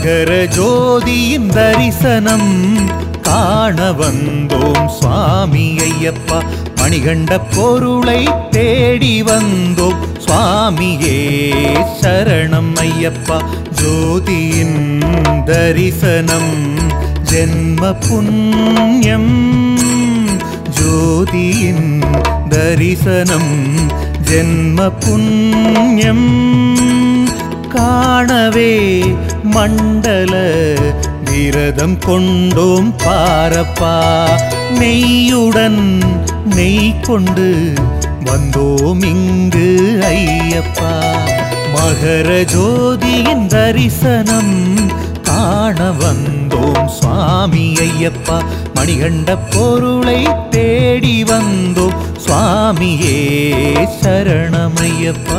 மகர ஜோதியின் தரிசனம் காண வந்தோம் சுவாமி ஐயப்பா மணிகண்ட பொருளை தேடி வந்தோம் சுவாமியே சரணம் ஐயப்பா ஜோதியின் தரிசனம் ஜென்ம புண்ணியம் ஜோதியின் தரிசனம் ஜென்ம புண்ணியம் காணவே மண்டல விரதம் கொண்டோம் பாரப்பா நெய்யுடன் நெய் கொண்டு வந்தோம் இங்கு ஐயப்பா மகர ஜோதியின் தரிசனம் காண வந்தோம் சுவாமி ஐயப்பா மணிகண்ட பொருளை தேடி வந்தோம் சுவாமியே சரணமையப்பா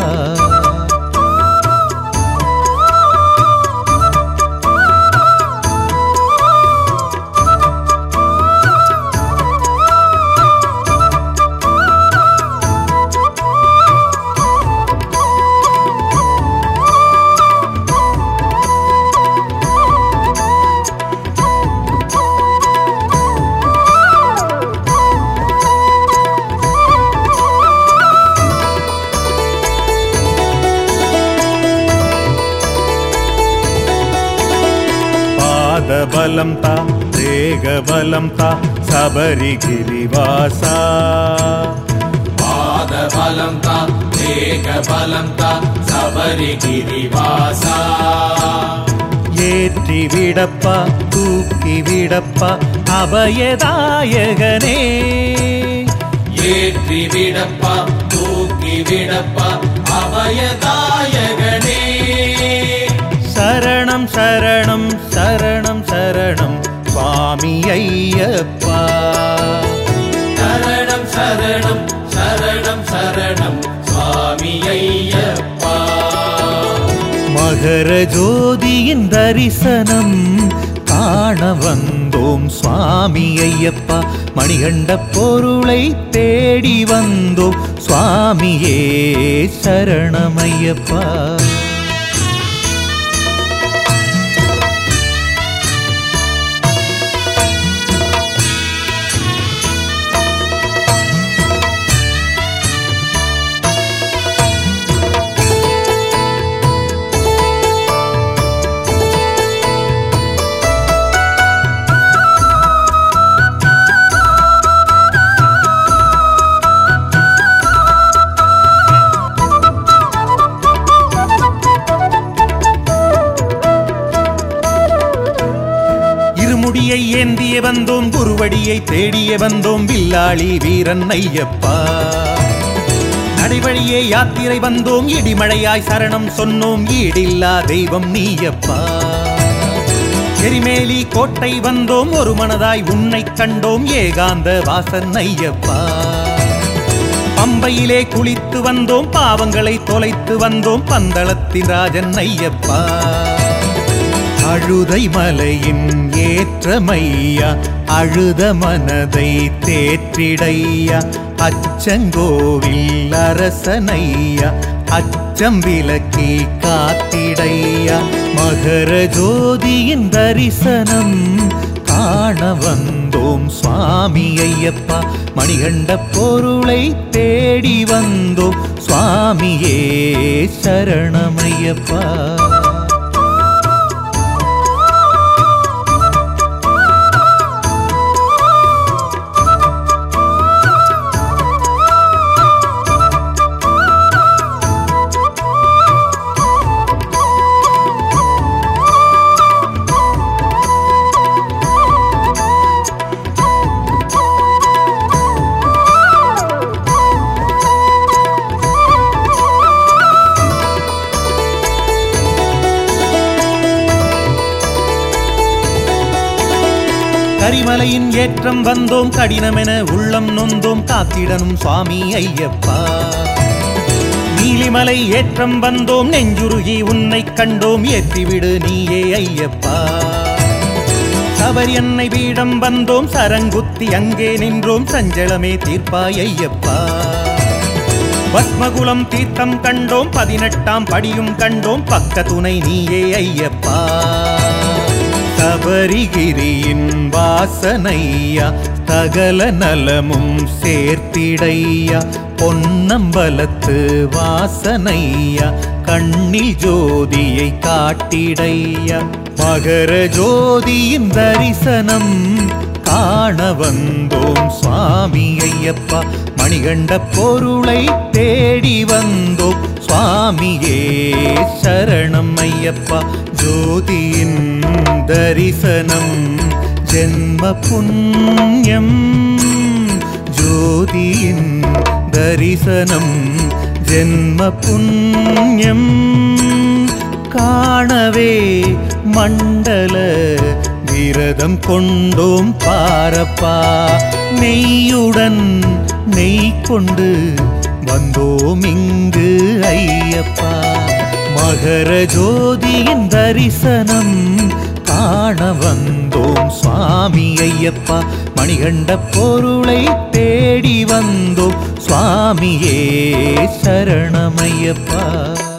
பாத பலம் தா தேக பலம் தா சபரிகிரிவாசா பாதபலம் தா தேகபலம் தா சபரிகிரிவாசா ஏற்றி விடப்பா தூக்கி விடப்பா அபயதாயகனே ஏற்றி விடப்பா தூக்கி விடப்பா அபயதாயகனே சரணம் சரணம் சரணம் சரணம் சுவாமி ஐயப்பா சரணம் சரணம் சரணம் சரணம் சுவாமி ஐயப்பா மகர ஜோதியின் தரிசனம் காண வந்தோம் சுவாமி ஐயப்பா மணிகண்ட பொருளை தேடி வந்தோம் சுவாமியே சரணமையப்பா இருமுடியை ஏந்திய வந்தோம் குருவடியை தேடிய வந்தோம் வில்லாளி வீரன் ஐயப்பா நடைவழியே யாத்திரை வந்தோம் இடிமழையாய் சரணம் சொன்னோம் ஈடில்லா தெய்வம் நீயப்பா எரிமேலி கோட்டை வந்தோம் ஒரு மனதாய் உன்னை கண்டோம் ஏகாந்த வாசன் ஐயப்பா பம்பையிலே குளித்து வந்தோம் பாவங்களை தொலைத்து வந்தோம் பந்தளத்தின் ராஜன் ஐயப்பா அழுதை மலையின் ஏற்றமையா அழுத மனதை தேற்றிடையா அச்சங்கோவில் அரசனையா அச்சம் விலக்கி காத்திடையா மகர ஜோதியின் தரிசனம் காண வந்தோம் சுவாமி ஐயப்பா மணிகண்ட பொருளை தேடி வந்தோம் சுவாமியே சரணமையப்பா கரிமலையின் ஏற்றம் வந்தோம் கடினமென உள்ளம் நொந்தோம் காத்திடனும் சுவாமி ஐயப்பா நீலிமலை ஏற்றம் வந்தோம் நெஞ்சுருகி உன்னை கண்டோம் ஏற்றிவிடு நீயே ஐயப்பா சபரி அன்னை பீடம் வந்தோம் சரங்குத்தி அங்கே நின்றோம் சஞ்சலமே தீர்ப்பாய் ஐயப்பா பத்மகுலம் தீர்த்தம் கண்டோம் பதினெட்டாம் படியும் கண்டோம் பக்க துணை நீயே ஐயப்பா சபரிகிரியின் வாசனையா சகல நலமும் சேர்த்திடையா பொன்னம்பலத்து வாசனையா கண்ணில் ஜோதியை காட்டிடையா மகர ஜோதியின் தரிசனம் காண வந்தோம் சுவாமி ஐயப்பா மணிகண்ட பொருளை தேடி வந்தோம் சுவாமியே சரணம் ஐயப்பா ஜோதியின் தரிசனம் ஜென்ம புண்ணியம் ஜோதியின் தரிசனம் ஜென்ம புண்ணியம் காணவே மண்டல விரதம் கொண்டோம் பாரப்பா நெய்யுடன் நெய் கொண்டு வந்தோம் இங்கு ஐயப்பா மகர ஜோதியின் தரிசனம் காண வந்தோம் சுவாமி ஐயப்பா மணிகண்ட பொருளை தேடி வந்தோம் சுவாமியே சரணமையப்பா